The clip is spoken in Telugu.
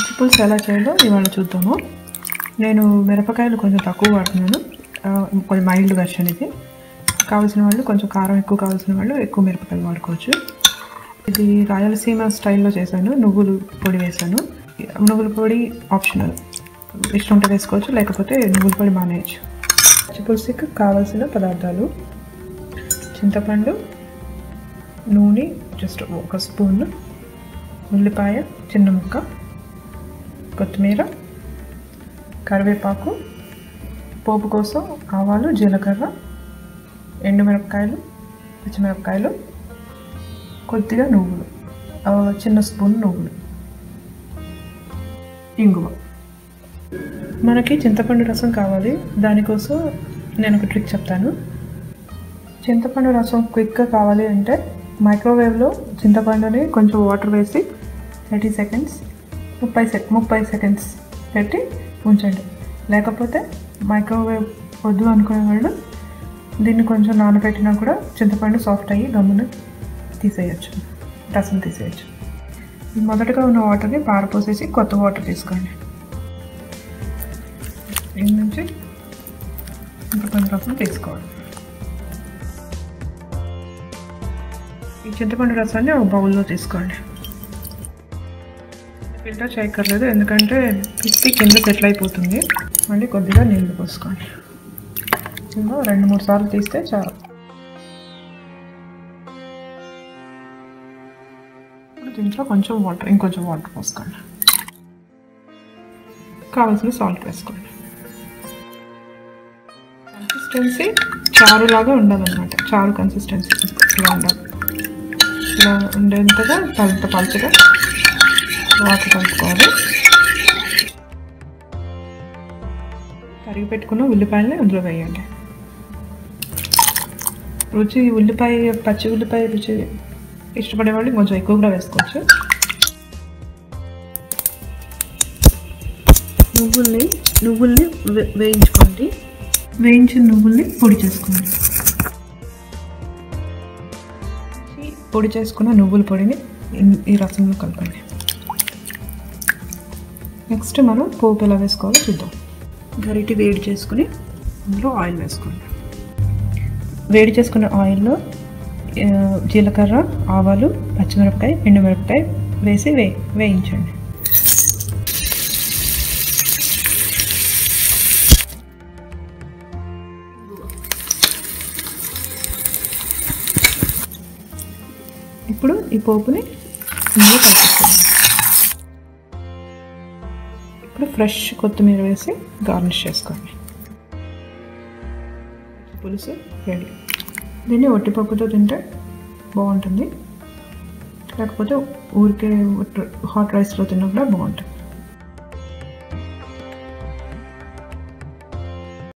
పులుసు ఎలా చేయాలో ఇవాళ చూద్దాము నేను మిరపకాయలు కొంచెం తక్కువ వాడుతున్నాను ఆ, కొంచెం మైల్డ్ వెర్షన్ ఇది కావాల్సిన వాళ్ళు కొంచెం కారం ఎక్కువ కావాల్సిన వాళ్ళు ఎక్కువ మిరపకాయలు వాడుకోవచ్చు ఇది రాయలసీమ స్టైల్లో చేశాను నువ్వులు పొడి వేశాను నువ్వుల పొడి ఆప్షనల్ ఇష్టం ఉంటే వేసుకోవచ్చు లేకపోతే నువ్వుల పొడి మానేయచ్చు పచ్చి పులుసుకి కావాల్సిన పదార్థాలు చింతపండు నూనె జస్ట్ ఒక స్పూన్ ఉల్లిపాయ చిన్న ముక్క కొత్తిమీర కరివేపాకు పోపు కోసం ఆవాలు జీలకర్ర ఎండుమిరపకాయలు పచ్చిమిరపకాయలు కొద్దిగా నువ్వులు ఆ, చిన్న స్పూన్ నువ్వులు ఇంగువ మనకి చింతపండు రసం కావాలి దానికోసం నేను ఒక ట్రిక్ చెప్తాను చింతపండు రసం క్విక్గా కావాలి అంటే మైక్రోవేవ్లో చింతపండుని కొంచెం వాటర్ వేసి థర్టీ సెకండ్స్ ముప్పై సెక్ ముప్పై సెకండ్స్ పెట్టి ఉంచండి లేకపోతే మైక్రోవేవ్ వద్దు అనుకునే వాళ్ళు దీన్ని కొంచెం నానబెట్టినా కూడా చింతపండు సాఫ్ట్ అయ్యి గమ్మున తీసేయచ్చు రసం తీసేయచ్చు ఈ మొదటగా ఉన్న వాటర్ని పారపోసేసి కొత్త వాటర్ తీసుకోండి దీని నుంచి చింతపండు రసం తీసుకోవాలి ఈ చింతపండు రసాన్ని ఒక బౌల్లో తీసుకోండి ఫిల్టర్ చేయక్కర్లేదు ఎందుకంటే పిప్పి కింద సెటిల్ అయిపోతుంది మళ్ళీ కొద్దిగా నీళ్లు పోసుకోండి ఇంకో రెండు మూడు సార్లు తీస్తే చాలు ఇప్పుడు దీంట్లో కొంచెం వాటర్ ఇంకొంచెం వాటర్ పోసుకోండి కావాల్సిన సాల్ట్ వేసుకోండి కన్సిస్టెన్సీ చారులాగా ఉండాలన్నమాట చారు కన్సిస్టెన్సీ ఇలా ఉండాలి ఇలా ఉండేంతగా పలత పలచగా వాటర్ కలుపుకోవాలి కరిగి పెట్టుకున్న ఉల్లిపాయలని అందులో వేయండి రుచి ఉల్లిపాయ పచ్చి ఉల్లిపాయ రుచి ఇష్టపడే వాళ్ళు కొంచెం ఎక్కువ కూడా వేసుకోవచ్చు నువ్వుల్ని నువ్వుల్ని వే- వేయించుకోండి వేయించిన నువ్వుల్ని పొడి చేసుకోండి ఈ పొడి చేసుకున్న నువ్వుల పొడిని ఇన్- ఈ రసంలో కలపండి నెక్స్ట్ మనం పోపు ఎలా వేసుకోవాలో చూద్దాం గరిటి వేడి చేసుకుని అందులో ఆయిల్ వేసుకోండి వేడి చేసుకున్న ఆయిల్లో ఆ, జీలకర్ర ఆవాలు పచ్చిమిరపకాయ ఎండుమిరపకాయ వేసి వే వేయించండి ఇప్పుడు ఈ పోపుని ఇందులో కలిపేసుకోండి ఇప్పుడు ఫ్రెష్ కొత్తిమీర వేసి గార్నిష్ చేసుకోండి పులుసు రెడీ దీన్ని ఒట్టిపప్పుతో తింటే బాగుంటుంది లేకపోతే ఊరికే హాట్ రైస్లో తిన్నా కూడా బాగుంటుంది